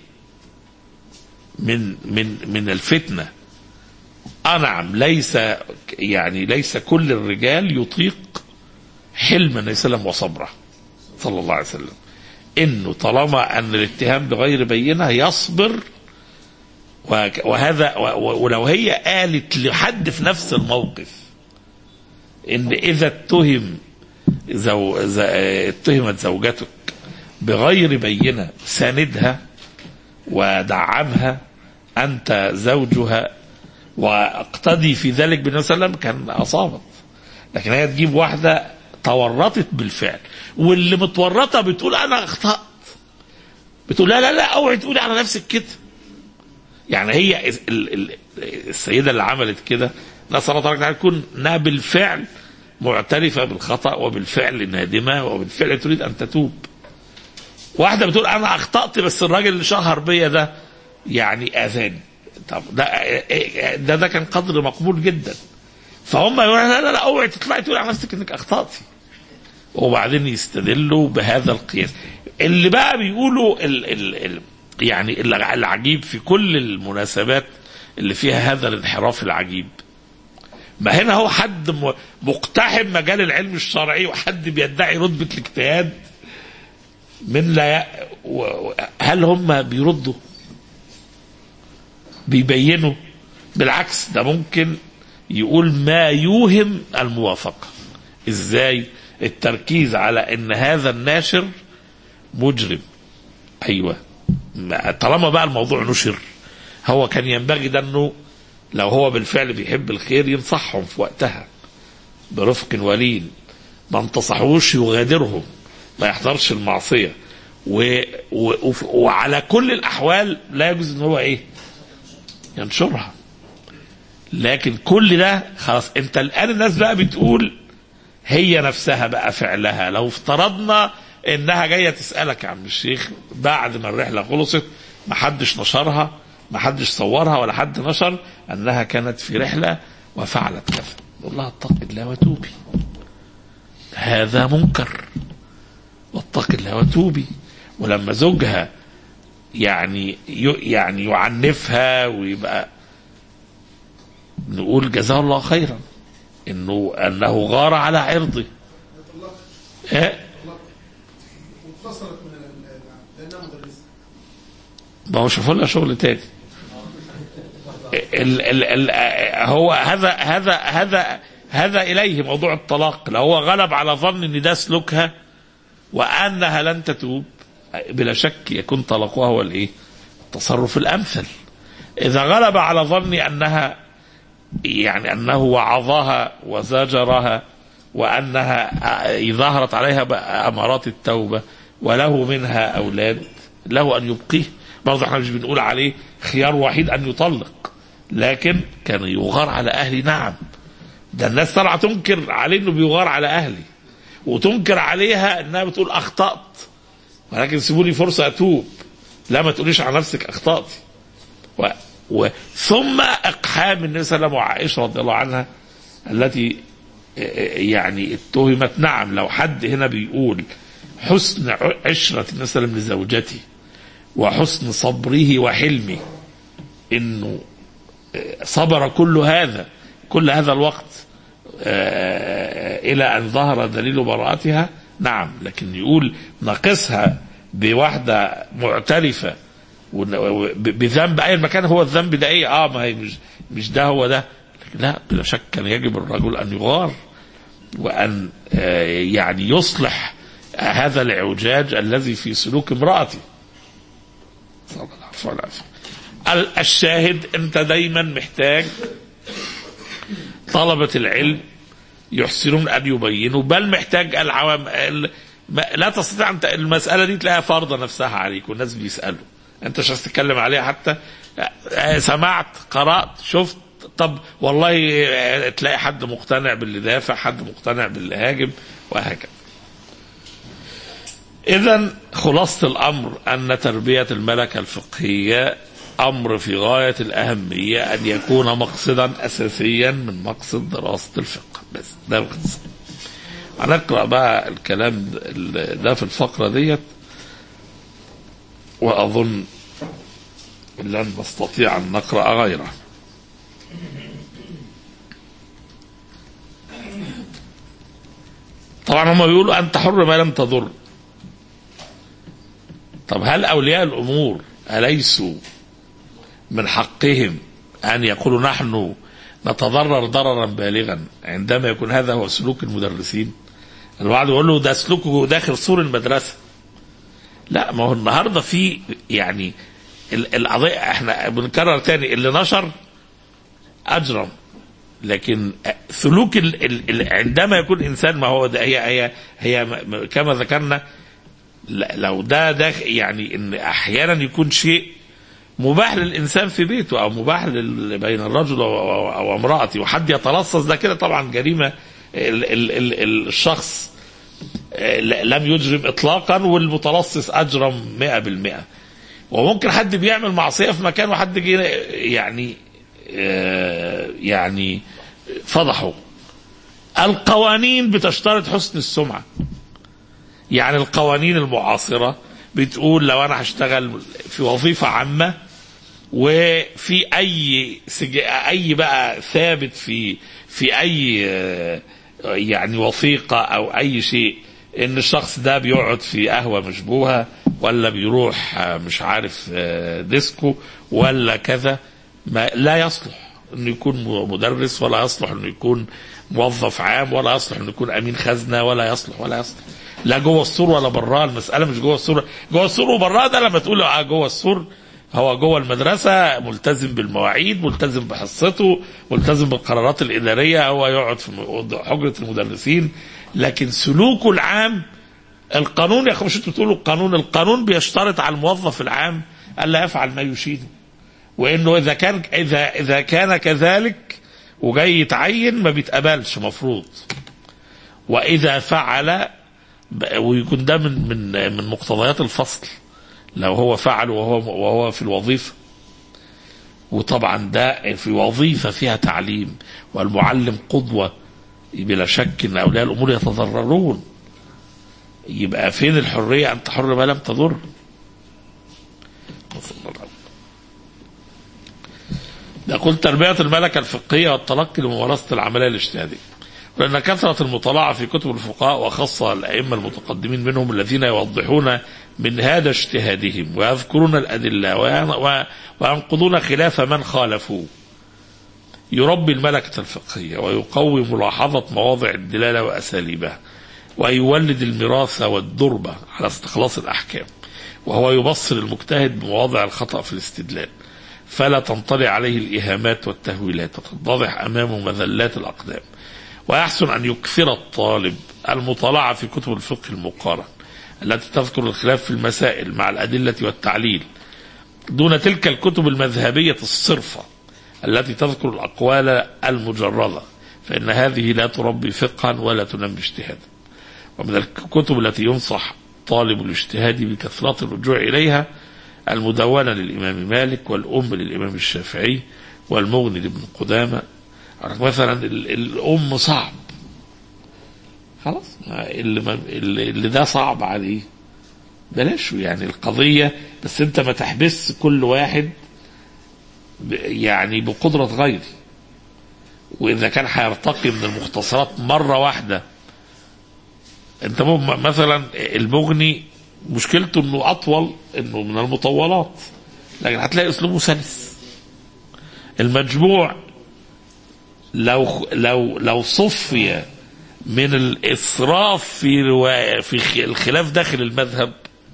من من من الفتنه آه نعم ليس يعني ليس كل الرجال يطيق حلم النبي صلى الله عليه وسلم وصبره صلى الله عليه وسلم انه طالما ان الاتهام بغير بينه يصبر وك- وهذا و- و- ولو هي قالت لحد في نفس الموقف ان اذا اتهم زو ز- اتهمت زوجتك بغير بينه ساندها ودعمها انت زوجها واقتدي في ذلك بالنبي صلى الله عليه وسلم كان اصابت لكن هي تجيب واحده تورطت بالفعل واللي متورطه بتقول انا اخطات بتقول لا لا لا اوعي تقولي على نفسك كده يعني هي ال- ال- السيده اللي عملت كده نسال الله تعالى تكون انها بالفعل معترفه بالخطا وبالفعل نادمه وبالفعل تريد ان تتوب واحده بتقول انا اخطات بس الراجل اللي شهر بيا ده يعني اذاني طب ده ده ده كان قدر مقبول جدا فهم يقولوا لا لا لا اوعي تطلعي تقولي على نفسك انك اخطاتي وبعدين يستدلوا بهذا القياس اللي بقى بيقولوا ال ال ال يعني ال- العجيب في كل المناسبات اللي فيها هذا الانحراف العجيب ما هنا هو حد م- مقتحم مجال العلم الشرعي وحد بيدعي رتبة الاجتهاد من لا ي... و- و- هل هم بيردوا بيبينوا بالعكس ده ممكن يقول ما يوهم الموافقة ازاي التركيز على ان هذا الناشر مجرم ايوه ما- طالما بقى الموضوع نشر هو كان ينبغي ده انه لو هو بالفعل بيحب الخير ينصحهم في وقتها برفق ولين ما انتصحوش يغادرهم ما يحضرش المعصية و... و... وف- وعلى كل الأحوال لا يجوز ان هو ايه ينشرها لكن كل ده خلاص انت الآن الناس بقى بتقول هي نفسها بقى فعلها لو افترضنا انها جايه تسالك يا عم الشيخ بعد ما الرحله خلصت ما حدش نشرها ما حدش صورها ولا حد نشر انها كانت في رحله وفعلت كذا نقول لها اتق الله وتوبي هذا منكر واتق الله وتوبي ولما زوجها يعني ي- يعني يعنفها ويبقى نقول جزاه الله خيرا انه انه غار على عرضه إيه؟ واتفصلت من ال- ال- لانها مدرسه ما هو شوفوا لها شغل تاني ال ال ال هو هذا هذا هذا هذا اليه موضوع الطلاق لو هو غلب على ظن ان ده سلوكها وانها لن تتوب بلا شك يكون طلاقها هو الايه؟ التصرف الامثل اذا غلب على ظني انها يعني انه وعظها وزجرها وانها ظهرت عليها بقى امارات التوبه وله منها اولاد له ان يبقيه برضه احنا مش بنقول عليه خيار وحيد ان يطلق لكن كان يغار على اهلي نعم ده الناس طالعه تنكر عليه انه بيغار على اهلي وتنكر عليها انها بتقول اخطات ولكن سيبوني فرصه اتوب لا ما تقوليش على نفسك اخطاتي و... و... ثم اقحام النبي صلى الله عليه وسلم وعائشه رضي الله عنها التي يعني اتهمت نعم لو حد هنا بيقول حسن عشرة النبي صلى الله عليه وسلم لزوجته وحسن صبره وحلمه انه صبر كل هذا كل هذا الوقت الى ان ظهر دليل براءتها نعم لكن يقول ناقصها بواحده معترفه بذنب اي مكان هو الذنب ده ايه اه ما هي مش مش ده هو ده لكن لا بلا شك كان يجب الرجل ان يغار وان آه يعني يصلح هذا الاعوجاج الذي في سلوك امراته صلى الله عليه وسلم الشاهد انت دايما محتاج طلبة العلم يحسنون ان يبينوا بل محتاج العوام لا تستطيع انت المساله دي تلاقيها فرضه نفسها عليك والناس بيسالوا انت مش عايز تتكلم عليها حتى سمعت قرات شفت طب والله تلاقي حد مقتنع باللي دافع حد مقتنع باللي هاجم وهكذا اذا خلاصه الامر ان تربيه الملكه الفقهيه امر في غايه الاهميه ان يكون مقصدا اساسيا من مقصد دراسه الفقه بس ده القصه هنقرا بقى الكلام ده في الفقره ديت واظن لن نستطيع ان نقرا غيره طبعا هم بيقولوا انت حر ما لم تضر طب هل اولياء الامور اليسوا من حقهم ان يقولوا نحن نتضرر ضررا بالغا عندما يكون هذا هو سلوك المدرسين البعض يقول له ده سلوكه داخل سور المدرسه لا ما هو النهارده في يعني القضيه احنا بنكرر تاني اللي نشر اجرم لكن سلوك ال ال عندما يكون انسان ما هو ده هي هي هي كما ذكرنا لو ده ده يعني ان احيانا يكون شيء مباح للانسان في بيته او مباح بين الرجل او امراته وحد يتلصص ده كده طبعا جريمه ال ال ال الشخص لم يجرم اطلاقا والمتلصص اجرم 100% وممكن حد بيعمل معصيه في مكان وحد جه يعني يعني فضحه القوانين بتشترط حسن السمعه يعني القوانين المعاصره بتقول لو انا هشتغل في وظيفه عامه وفي اي سج... اي بقى ثابت في في اي يعني وثيقه او اي شيء ان الشخص ده بيقعد في قهوه مشبوهه ولا بيروح مش عارف ديسكو ولا كذا ما لا يصلح انه يكون مدرس ولا يصلح انه يكون موظف عام ولا يصلح انه يكون امين خزنه ولا يصلح ولا يصلح لا جوه السور ولا براه المساله مش جوه السور جوه السور وبراه ده لما تقول اه جوه السور هو جوه المدرسه ملتزم بالمواعيد ملتزم بحصته ملتزم بالقرارات الاداريه هو يقعد في حجره المدرسين لكن سلوكه العام القانون يا اخي مش انتوا بتقولوا القانون القانون بيشترط على الموظف العام الا يفعل ما يشيده وانه اذا كان اذا اذا كان كذلك وجاي يتعين ما بيتقبلش مفروض واذا فعل ب- ويكون ده من من من مقتضيات الفصل لو هو فعل وهو وهو في الوظيفه وطبعا ده في وظيفه فيها تعليم والمعلم قدوه بلا شك ان اولياء الامور يتضررون يبقى فين الحريه ان تحر ما لم تضر يقول تربية الملكة الفقهية والتلقي لممارسة العملية الاجتهادية لأن كثرة المطالعة في كتب الفقهاء وخاصة الأئمة المتقدمين منهم الذين يوضحون من هذا اجتهادهم ويذكرون الأدلة وين- و- وينقضون خلاف من خالفوه يربي الملكة الفقهية ويقوي ملاحظة مواضع الدلالة وأساليبها ويولد المراثة والدربة على استخلاص الأحكام وهو يبصر المجتهد بمواضع الخطأ في الاستدلال فلا تنطلع عليه الإهامات والتهويلات وتتضح أمامه مذلات الأقدام ويحسن أن يكثر الطالب المطالعة في كتب الفقه المقارن التي تذكر الخلاف في المسائل مع الأدلة والتعليل دون تلك الكتب المذهبية الصرفة التي تذكر الأقوال المجردة فإن هذه لا تربي فقها ولا تنمي اجتهادا ومن الكتب التي ينصح طالب الاجتهاد بكثرة الرجوع إليها المدونة للإمام مالك والأم للإمام الشافعي والمغني لابن قدامة مثلا ال- الأم صعب خلاص ما اللي, ما اللي اللي ده صعب عليه بلاش يعني القضية بس انت ما تحبس كل واحد ب- يعني بقدرة غيري وإذا كان هيرتقي من المختصرات مرة واحدة انت مو- مثلا المغني مشكلته انه اطول انه من المطولات لكن هتلاقي اسلوبه سلس المجموع لو لو لو صفي من الاسراف في رواية في خ- الخلاف داخل المذهب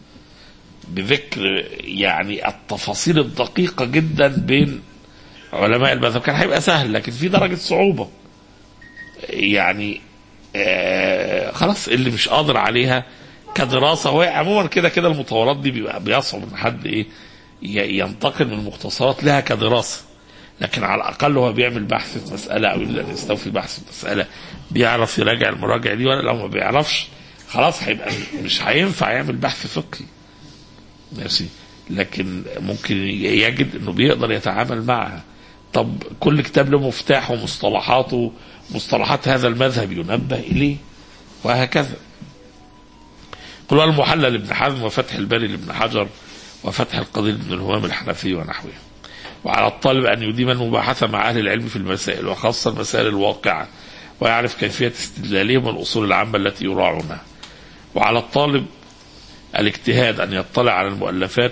بذكر يعني التفاصيل الدقيقة جدا بين علماء المذهب كان هيبقى سهل لكن في درجة صعوبة يعني آه خلاص اللي مش قادر عليها كدراسة هو عموما كده كده المطورات دي بيبقى بيصعب ان حد ايه ي- ينتقل من المختصرات لها كدراسة لكن على الاقل هو بيعمل بحث في مسألة او يريد ان يستوفي بحث في مسألة بيعرف يراجع المراجع دي ولا لو ما بيعرفش خلاص هيبقى مش هينفع يعمل بحث فقهي ماشي لكن ممكن يجد انه بيقدر يتعامل معها طب كل كتاب له مفتاح ومصطلحاته مصطلحات هذا المذهب ينبه اليه وهكذا قل المحلل لابن حزم وفتح الباري لابن حجر وفتح القدير لابن الهمام الحنفي ونحوه وعلى الطالب ان يديم المباحثه مع اهل العلم في المسائل وخاصه المسائل الواقعه ويعرف كيفيه استدلالهم والاصول العامه التي يراعونها وعلى الطالب الاجتهاد أن يطلع على المؤلفات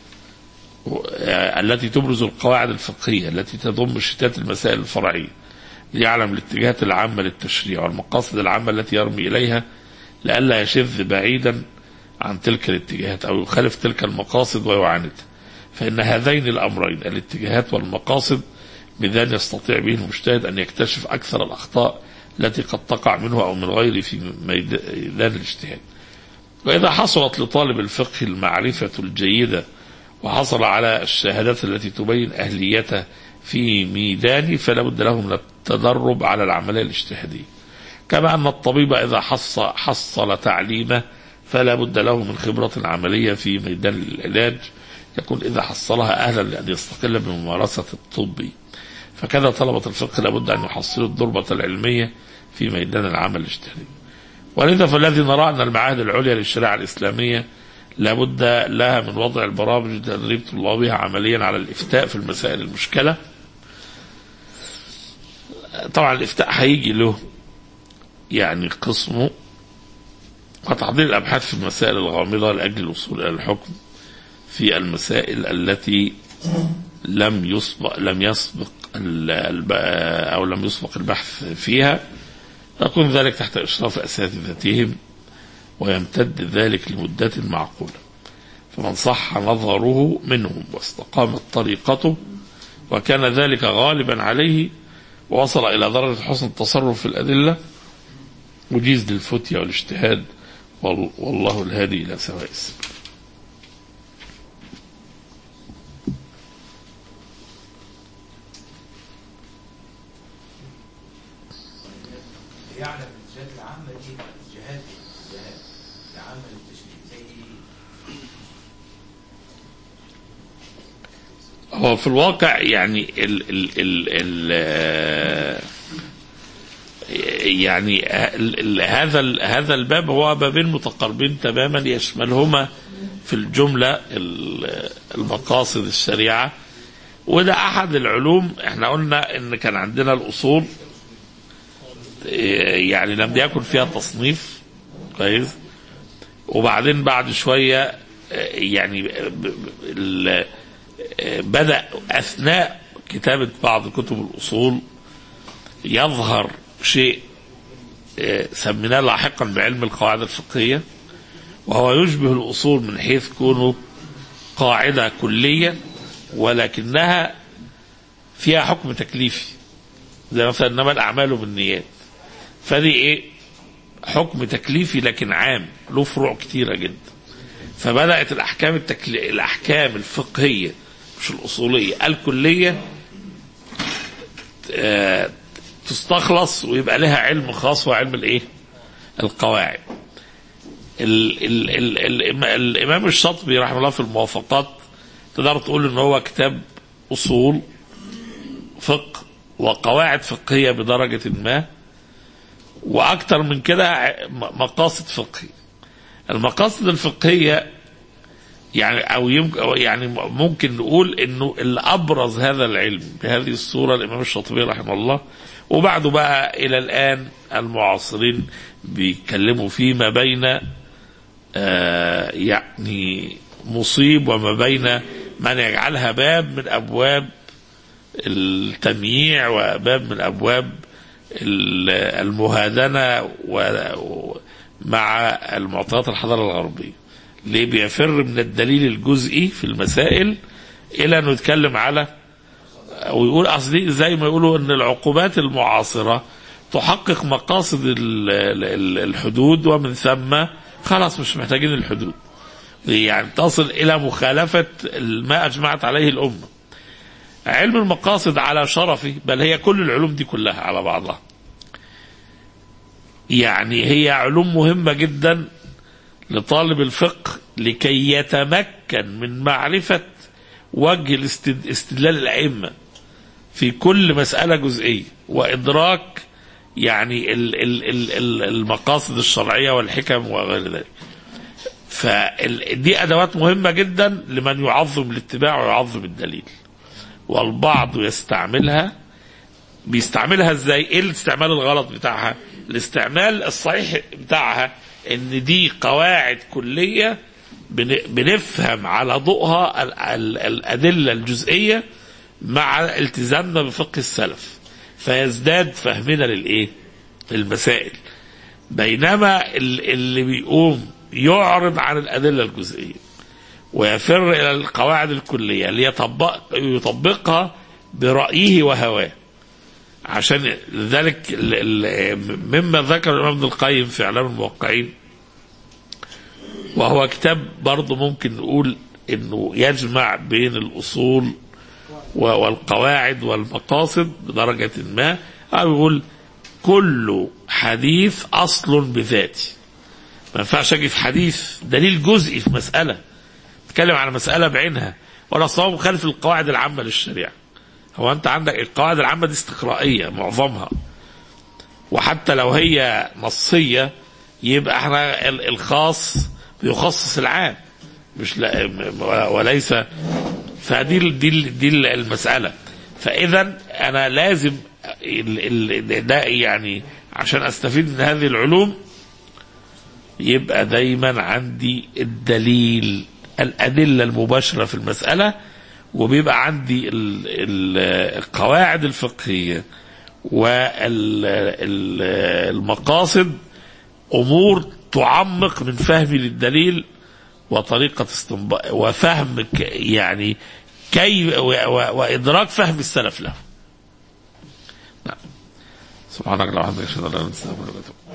التي تبرز القواعد الفقهية التي تضم شتات المسائل الفرعية ليعلم الاتجاهات العامة للتشريع والمقاصد العامة التي يرمي إليها لئلا يشذ بعيدا عن تلك الاتجاهات أو يخالف تلك المقاصد ويعاندها فإن هذين الأمرين الاتجاهات والمقاصد بذان يستطيع به المجتهد أن يكتشف أكثر الأخطاء التي قد تقع منه أو من غيره في ميدان الاجتهاد وإذا حصلت لطالب الفقه المعرفة الجيدة وحصل على الشهادات التي تبين أهليته في ميدان فلا بد له من التدرب على العملية الاجتهادية كما أن الطبيب إذا حصل, حصل تعليمه فلا بد له من خبرة عملية في ميدان العلاج يكون إذا حصلها أهلا لأن يستقل بممارسة الطب فكذا طلبة الفقه لابد أن يحصلوا الضربة العلمية في ميدان العمل الاجتهادي ولذا فالذي نرى أن المعاهد العليا للشريعة الإسلامية لابد لها من وضع البرامج لتدريب طلابها عمليا على الإفتاء في المسائل المشكلة طبعا الإفتاء هيجي له يعني قسمه وتحضير الأبحاث في المسائل الغامضة لأجل الوصول إلى الحكم في المسائل التي لم يسبق لم يسبق ال- الب- أو لم يسبق البحث فيها يكون ذلك تحت إشراف أساتذتهم ويمتد ذلك لمدة معقولة فمن صح نظره منهم واستقامت طريقته وكان ذلك غالبا عليه ووصل إلى درجة حسن التصرف في الأدلة وجيز للفتية والاجتهاد وال- والله الهادي إلى سواء السبيل يعلم الجهات العامة دي الجهات الجهات العامة للتشريع زي هو في الواقع يعني ال ال ال ال آه، يعني ال ال هذا ال هذا الباب هو بابين متقاربين تماما يشملهما في الجملة ال- المقاصد الشريعة وده أحد العلوم احنا قلنا إن كان عندنا الأصول آه، يعني لم يكن فيها تصنيف كويس وبعدين بعد شوية آه، يعني ب- ب- ال- بدأ أثناء كتابة بعض كتب الأصول يظهر شيء آه، سميناه لاحقا بعلم القواعد الفقهية وهو يشبه الأصول من حيث كونه قاعدة كلية ولكنها فيها حكم تكليفي زي مثلا إنما الأعمال بالنيات فدي إيه حكم تكليفي لكن عام له فروع كتيرة جدا فبدأت الأحكام التكلي... الأحكام الفقهية مش الأصولية الكلية آه، تستخلص ويبقى لها علم خاص وعلم الإيه؟ القواعد. ال... ال... ال... ال... الإمام الشاطبي رحمه الله في الموافقات تقدر تقول إن هو كتاب أصول فقه وقواعد فقهية بدرجة ما وأكثر من كده ع- مقاصد فقهية. المقاصد الفقهية يعني او يمكن أو يعني ممكن نقول انه اللي ابرز هذا العلم بهذه الصوره الامام الشاطبي رحمه الله وبعده بقى الى الان المعاصرين بيتكلموا فيه ما بين آه يعني مصيب وما بين من يجعلها باب من ابواب التمييع وباب من ابواب ال- المهادنه و- مع المعطيات الحضاره الغربيه ليه بيفر من الدليل الجزئي في المسائل الى انه يتكلم على ويقول اصل دي زي ما يقولوا ان العقوبات المعاصره تحقق مقاصد ال- ال- الحدود ومن ثم خلاص مش محتاجين الحدود يعني تصل الى مخالفه ما اجمعت عليه الامه علم المقاصد على شرفه بل هي كل العلوم دي كلها على بعضها يعني هي علوم مهمه جدا لطالب الفقه لكي يتمكن من معرفة وجه الاستد- استدلال الأئمة في كل مسألة جزئية وإدراك يعني ال- ال- ال- ال- المقاصد الشرعية والحكم وغير ذلك فدي أدوات مهمة جدا لمن يعظم الاتباع ويعظم الدليل والبعض يستعملها بيستعملها ازاي ايه الاستعمال الغلط بتاعها الاستعمال الصحيح بتاعها ان دي قواعد كلية بن- بنفهم على ضوءها ال- ال- الأدلة الجزئية مع التزامنا بفقه السلف فيزداد فهمنا للإيه للمسائل بينما ال- اللي بيقوم يعرض عن الأدلة الجزئية ويفر إلى القواعد الكلية ليطبق يطبقها برأيه وهواه عشان ذلك ال- ال- مما ذكر الإمام ابن القيم في إعلام الموقعين وهو كتاب برضه ممكن نقول انه يجمع بين الاصول و- والقواعد والمقاصد بدرجة ما أو يقول كل حديث أصل بذاته ما ينفعش أجي في حديث دليل جزئي في مسألة اتكلم على مسألة بعينها ولا أصلا مخالف القواعد العامة للشريعة هو أنت عندك القواعد العامة دي استقرائية معظمها وحتى لو هي نصية يبقى احنا ال- الخاص بيخصص العام مش لا وليس فدي ال- دي ال- دي ال- المسألة فإذا أنا لازم ال- ال- ده يعني عشان أستفيد من هذه العلوم يبقى دايما عندي الدليل الأدلة المباشرة في المسألة وبيبقى عندي ال- ال- القواعد الفقهية والمقاصد أمور تعمق من فهمي للدليل وطريقة استنباط وفهم ك- يعني كي و- و- وإدراك فهم السلف له نعم سبحانك اللهم وبحمدك أشهد أن لا إله إلا أنت أستغفرك وأتوب إليك